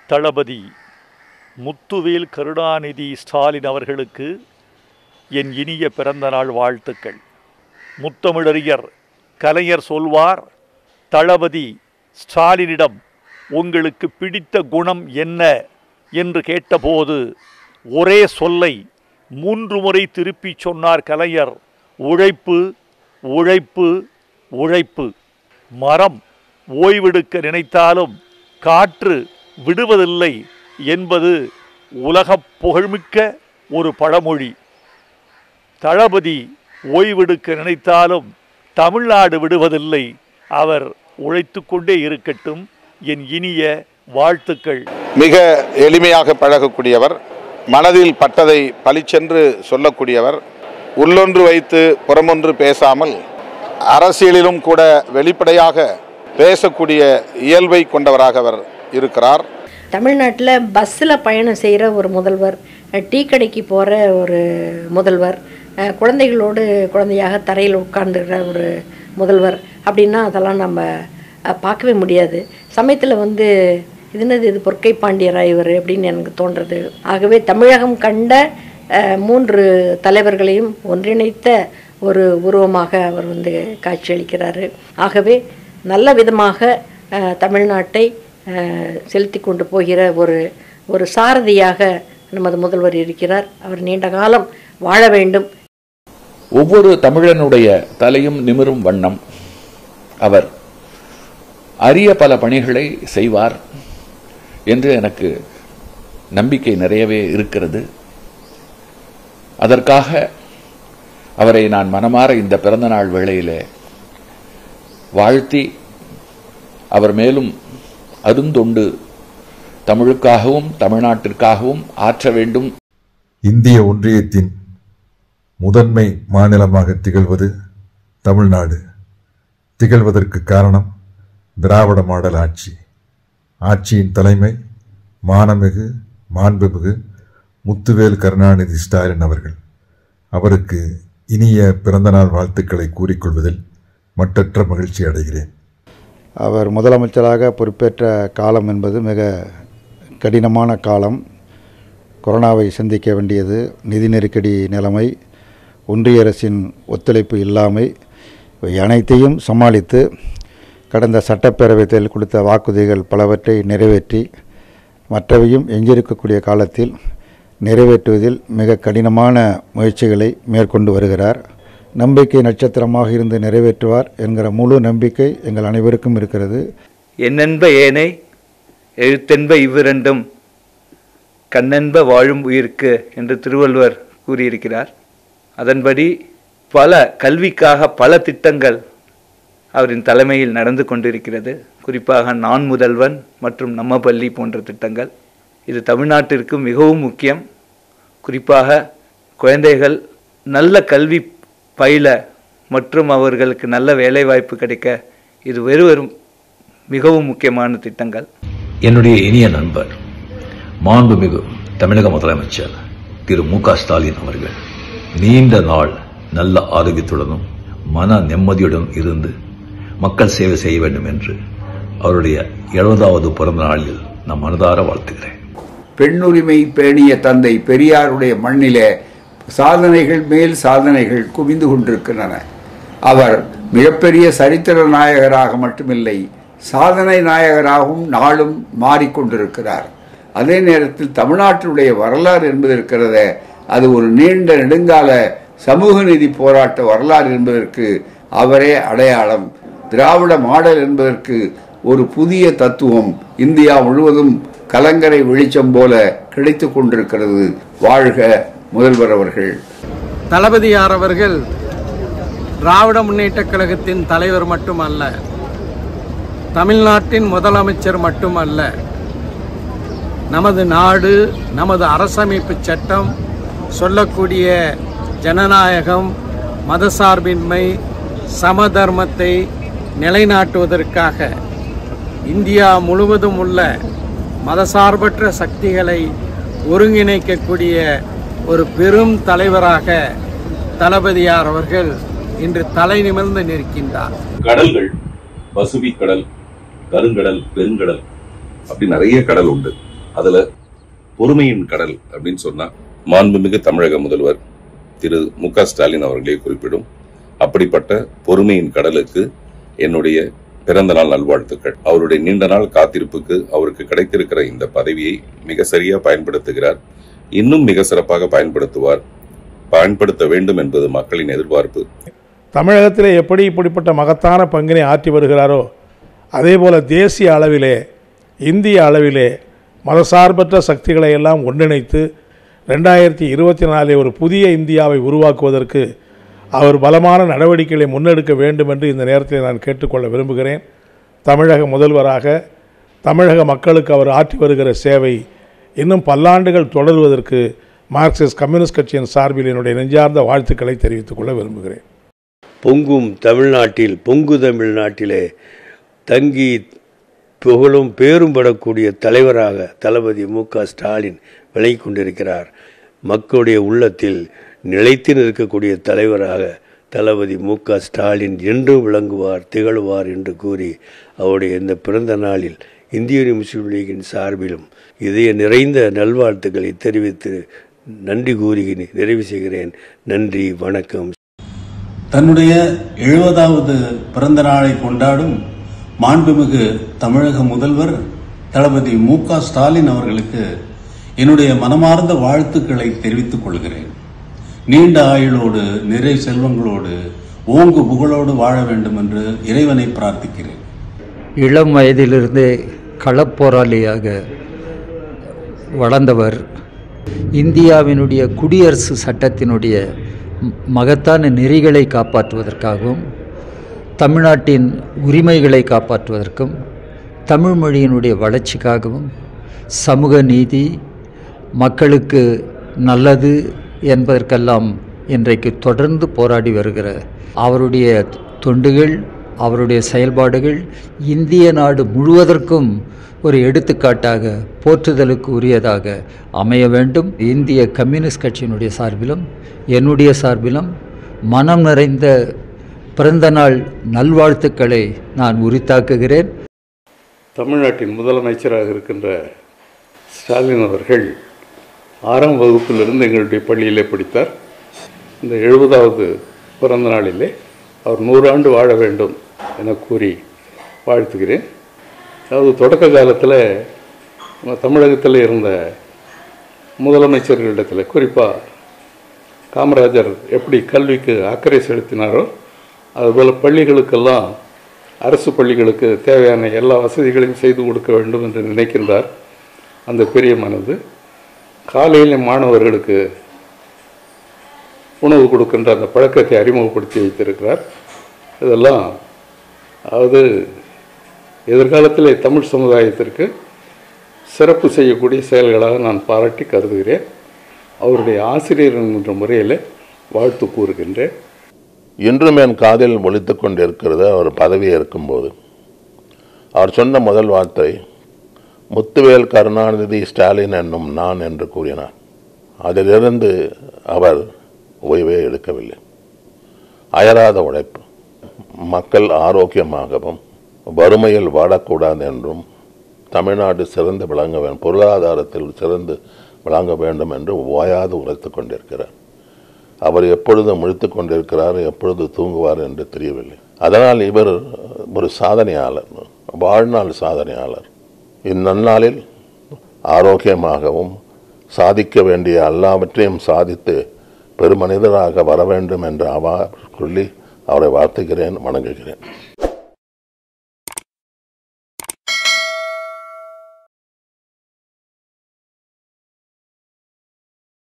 தளபதி முத்துவேல் கருணாநிதி ஸ்டாலின் அவர்களுக்கு என் இனிய பிறந்தநாள் வாழ்த்துக்கள் முத்தமிழறிஞர் கலைஞர் சொல்வார் தளபதி ஸ்டாலினிடம் உங்களுக்கு பிடித்த குணம் என்ன என்று கேட்டபோது ஒரே சொல்லை மூன்று முறை திருப்பிச் சொன்னார் கலைஞர் உழைப்பு உழைப்பு உழைப்பு மரம் ஓய்வெடுக்க நினைத்தாலும் காற்று விடுவதில்லை என்பது உலகப் புகழ்மிக்க ஒரு பழமொழி தளபதி ஓய்வெடுக்க நினைத்தாலும் தமிழ்நாடு விடுவதில்லை அவர் உழைத்து கொண்டே இருக்கட்டும் என் இனிய வாழ்த்துக்கள் மிக எளிமையாக பழகக்கூடியவர் மனதில் பட்டதை பளிச்சென்று சொல்லக்கூடியவர் உள்ளொன்று வைத்து புறமொன்று பேசாமல் அரசியலிலும் கூட வெளிப்படையாக பேசக்கூடிய இயல்பை கொண்டவராக அவர் இருக்கிறார் தமிழ்நாட்டில் பஸ்ஸில் பயணம் செய்கிற ஒரு முதல்வர் டீ கடைக்கு போகிற ஒரு முதல்வர் அஹ், குழந்தைகளோடு குழந்தையாக தரையில் உட்கார்ந்துக்கிற ஒரு முதல்வர் அப்படின்னா அதெல்லாம் நம்ம அஹ், பார்க்கவே முடியாது சமயத்தில் வந்து இது என்னது இது பொற்கை பாண்டியரா இவர் அப்படின்னு எனக்கு தோன்றது ஆகவே தமிழகம் கண்ட அஹ், மூன்று தலைவர்களையும் ஒன்றிணைத்த ஒரு உருவமாக அவர் வந்து காட்சியளிக்கிறாரு ஆகவே நல்ல விதமாக அஹ், தமிழ்நாட்டை அஹ், செலுத்தி கொண்டு போகிற ஒரு ஒரு சாரதியாக நமது முதல்வர் இருக்கிறார் அவர் நீண்ட காலம் வாழ வேண்டும் ஒவ்வொரு தமிழனுடைய தலையும் நிமிரும் வண்ணம் அவர் அரிய பல பணிகளை செய்வார் என்று எனக்கு நம்பிக்கை நிறையவே இருக்கிறது அதற்காக அவரை நான் மனமாற இந்த பிறந்தநாள் வேளையிலே வாழ்த்தி அவர் மேலும் அருந்தொண்டு தமிழுக்காகவும் தமிழ்நாட்டிற்காகவும் ஆற்ற வேண்டும் இந்திய ஒன்றியத்தின் முதன்மை மாநிலமாக திகழ்வது தமிழ்நாடு திகழ்வதற்கு காரணம் திராவிட மாடல் ஆட்சி ஆட்சியின் தலைமை மானமிகு மாண்புமிகு முத்துவேல் கருணாநிதி ஸ்டாலின் அவர்கள் அவருக்கு இனிய பிறந்தநாள் வாழ்த்துக்களை கூறிக்கொள்வதில் மட்டற்ற மகிழ்ச்சி அடைகிறேன் அவர் முதலமைச்சராக பொறுப்பேற்ற காலம் என்பது மிக கடினமான காலம் கொரோனாவை சந்திக்க வேண்டியது நிதி நெருக்கடி நிலைமை ஒன்றிய அரசின் ஒத்துழைப்பு இல்லாமை இவை அனைத்தையும் சமாளித்து கடந்த சட்டப்பேரவை தேர்தல் கொடுத்த வாக்குறுதிகள் பலவற்றை நிறைவேற்றி மற்றவையும் எஞ்சியிருக்கக்கூடிய காலத்தில் நிறைவேற்றுவதில் மிக கடினமான முயற்சிகளை மேற்கொண்டு வருகிறார் நம்பிக்கை நட்சத்திரமாக இருந்து நிறைவேற்றுவார் என்கிற முழு நம்பிக்கை எங்கள் அனைவருக்கும் இருக்கிறது என்னென்ப ஏனை எழுத்தென்ப இவ்விரண்டும் கண்ணென்ப வாழும் உயிர்க்கு என்று திருவள்ளுவர் கூறியிருக்கிறார் அதன்படி பல கல்விக்காக பல திட்டங்கள் அவரின் தலைமையில் நடந்து கொண்டிருக்கிறது குறிப்பாக நான் முதல்வன் மற்றும் நம்ம பள்ளி போன்ற திட்டங்கள் இது தமிழ்நாட்டிற்கு மிகவும் முக்கியம் குறிப்பாக குழந்தைகள் நல்ல கல்வி பயில மற்றும் அவர்களுக்கு நல்ல வேலைவாய்ப்பு கிடைக்க இது வெறும் வெறும் மிகவும் முக்கியமான திட்டங்கள் என்னுடைய இனிய நண்பர் மாண்புமிகு தமிழக முதலமைச்சர் திரு மு க ஸ்டாலின் அவர்கள் நீண்ட நாள் நல்ல ஆரோக்கியத்துடனும் மன நிம்மதியுடன் இருந்து மக்கள் சேவை செய்ய வேண்டும் என்று அவருடைய எழுபதாவது பிறந்த நாளில் நான் மனதார வாழ்த்துகிறேன் பெண்ணுரிமை பேணிய தந்தை பெரியாருடைய மண்ணிலே சாதனைகள் மேல் சாதனைகள் குவிந்து கொண்டிருக்கின்றன அவர் மிகப்பெரிய சரித்திர நாயகராக மட்டுமில்லை சாதனை நாயகராகவும் நாளும் மாறிக்கொண்டிருக்கிறார் அதே நேரத்தில் தமிழ்நாட்டினுடைய வரலாறு என்பது இருக்கிறதே அது ஒரு நீண்ட நெடுங்கால சமூக நீதி போராட்ட வரலாறு என்பதற்கு அவரே அடையாளம் திராவிட மாடல் என்பதற்கு ஒரு புதிய தத்துவம் இந்தியா முழுவதும் கலங்கரை வெளிச்சம் போல கிடைத்துக் கொண்டிருக்கிறது வாழ்க முதல்வர் அவர்கள் தளபதியார் அவர்கள் திராவிட முன்னேற்றக் கழகத்தின் தலைவர் மட்டுமல்ல தமிழ்நாட்டின் முதலமைச்சர் மட்டுமல்ல நமது நாடு நமது அரசமைப்பு சட்டம் சொல்லக்கூடிய ஜனநாயகம் மதசார்பின்மை சமதர்மத்தை நிலைநாட்டுவதற்காக இந்தியா முழுவதும் உள்ள மதசார்பற்ற சக்திகளை ஒருங்கிணைக்கக்கூடிய ஒரு பெரும் தலைவராக தளபதியார் அவர்கள் இன்று தலை நிமிர்ந்து நிற்கின்றார் கடல்கள் பசுபிக் கடல் கருங்கடல் பெருங்கடல் அப்படி நிறைய கடல் உண்டு அதுல பொறுமையின் கடல் அப்படின்னு சொன்னா மாண்புமிகு தமிழக முதல்வர் திரு மு க ஸ்டாலின் அவர்களே குறிப்பிடும் அப்படிப்பட்ட பொறுமையின் கடலுக்கு என்னுடைய பிறந்த நாள் நல்வாழ்த்துக்கள் அவருடைய நீண்ட நாள் காத்திருப்புக்கு அவருக்கு கிடைத்திருக்கிற இந்த பதவியை மிக சரியா பயன்படுத்துகிறார் இன்னும் மிக சிறப்பாக பயன்படுத்துவார் பயன்படுத்த வேண்டும் என்பது மக்களின் எதிர்பார்ப்பு தமிழகத்திலே எப்படி இப்படிப்பட்ட மகத்தான பங்கினை ஆற்றி வருகிறாரோ அதே போல தேசிய அளவிலே இந்திய அளவிலே மதசார்பற்ற சக்திகளை எல்லாம் ஒன்றிணைத்து ரெண்டாயிரத்தி இருபத்தி நாலில் ஒரு புதிய இந்தியாவை உருவாக்குவதற்கு அவர் பலமான நடவடிக்கைகளை முன்னெடுக்க வேண்டும் என்று இந்த நேரத்தில் நான் கேட்டுக்கொள்ள விரும்புகிறேன் தமிழக முதல்வராக தமிழக மக்களுக்கு அவர் ஆற்றி வருகிற சேவை இன்னும் பல்லாண்டுகள் தொடர்வதற்கு மார்க்சிஸ்ட் கம்யூனிஸ்ட் கட்சியின் சார்பில் என்னுடைய நெஞ்சார்ந்த வாழ்த்துக்களை தெரிவித்துக் கொள்ள விரும்புகிறேன் பொங்கும் தமிழ்நாட்டில் பொங்கு தமிழ்நாட்டிலே தங்கி புகழும் பேரும் படக்கூடிய தலைவராக தளபதி மு க ஸ்டாலின் விளங்கி கொண்டிருக்கிறார் மக்களுடைய உள்ளத்தில் நிலைத்து நிற்கக்கூடிய தலைவராக தளபதி மு க ஸ்டாலின் என்றும் விளங்குவார் திகழ்வார் என்று கூறி அவருடைய இந்த பிறந்த நாளில் இந்திய முஸ்லீம் லீகின் சார்பிலும் இதய நிறைந்த நல்வாழ்த்துக்களை தெரிவித்து நன்றி கூறி நிறைவு செய்கிறேன் நன்றி வணக்கம் தன்னுடைய எழுபதாவது பிறந்த நாளை கொண்டாடும் மாண்புமிகு தமிழக முதல்வர் தளபதி மு க ஸ்டாலின் அவர்களுக்கு என்னுடைய மனமார்ந்த வாழ்த்துக்களை தெரிவித்துக் கொள்கிறேன் நீண்ட ஆயுளோடு நிறை செல்வங்களோடு ஓங்கு புகழோடு வாழ வேண்டும் என்று இறைவனை பிரார்த்திக்கிறேன் இளம் வயதிலிருந்தே களப்போராளியாக வளர்ந்தவர் இந்தியாவினுடைய குடியரசு சட்டத்தினுடைய ம- மகத்தான நெறிகளை காப்பாற்றுவதற்காகவும் தமிழ்நாட்டின் உரிமைகளை காப்பாற்றுவதற்கும் தமிழ் மொழியினுடைய வளர்ச்சிக்காகவும் சமூக நீதி மக்களுக்கு நல்லது என்பதற்கெல்லாம் இன்றைக்கு தொடர்ந்து போராடி வருகிற அவருடைய தொண்டுகள் அவருடைய செயல்பாடுகள் இந்திய நாடு முழுவதற்கும் ஒரு எடுத்துக்காட்டாக போற்றுதலுக்கு உரியதாக அமைய வேண்டும் இந்திய கம்யூனிஸ்ட் கட்சியினுடைய சார்பிலும் என்னுடைய சார்பிலும் மனம் நிறைந்த பிறந்த நாள் நல்வாழ்த்துக்களை நான் உரித்தாக்குகிறேன் தமிழ்நாட்டின் முதலமைச்சராக இருக்கின்ற ஸ்டாலின் அவர்கள் ஆறாம் வகுப்பிலிருந்து எங்களுடைய பள்ளியிலே படித்தார் இந்த எழுபதாவது பிறந்த நாளிலே அவர் நூறாண்டு வாழ வேண்டும் என கூறி வாழ்த்துகிறேன் அதாவது தொடக்க காலத்தில் நம்ம தமிழகத்தில் இருந்த முதலமைச்சர்களிடத்தில் குறிப்பாக காமராஜர் எப்படி கல்விக்கு அக்கறை செலுத்தினாரோ அதுபோல் பள்ளிகளுக்கெல்லாம் அரசு பள்ளிகளுக்கு தேவையான எல்லா வசதிகளையும் செய்து கொடுக்க வேண்டும் என்று நினைக்கின்றார் அந்த பெரிய மனது காலையில் மாணவர்களுக்கு உணவு கொடுக்கின்ற அந்த பழக்கத்தை அறிமுகப்படுத்தி வைத்திருக்கிறார் இதெல்லாம் அதாவது எதிர்காலத்திலே தமிழ் சமுதாயத்திற்கு சிறப்பு செய்யக்கூடிய செயல்களாக நான் பாராட்டி கருதுகிறேன் அவருடைய ஆசிரியர் என்கின்ற முறையில் வாழ்த்து கூறுகின்றேன் இன்றும் என் காதில் ஒலித்துக் கொண்டிருக்கிறது அவர் பதவியில் இருக்கும்போது அவர் சொன்ன முதல் வார்த்தை முத்துவேல் கருணாநிதி ஸ்டாலின் என்னும் நான் என்று கூறினார் அதிலிருந்து அவர் ஓய்வே எடுக்கவில்லை அயராத உழைப்பு மக்கள் ஆரோக்கியமாகவும் வறுமையில் வாழக்கூடாது என்றும் தமிழ்நாடு சிறந்து விளங்க வேண்டும் பொருளாதாரத்தில் சிறந்து விளங்க வேண்டும் என்று ஓயாது உழைத்துக் கொண்டிருக்கிறார் அவர் எப்பொழுது முழித்துக் கொண்டிருக்கிறார் எப்பொழுது தூங்குவார் என்று தெரியவில்லை அதனால் இவர் ஒரு சாதனையாளர் வாழ்நாள் சாதனையாளர் இந்நன்னாளில் ஆரோக்கியமாகவும் சாதிக்க வேண்டிய எல்லாவற்றையும் சாதித்து பெருமனிதராக வர வேண்டும் என்று அவா சொல்லி அவரை வாழ்த்துகிறேன் வணங்குகிறேன்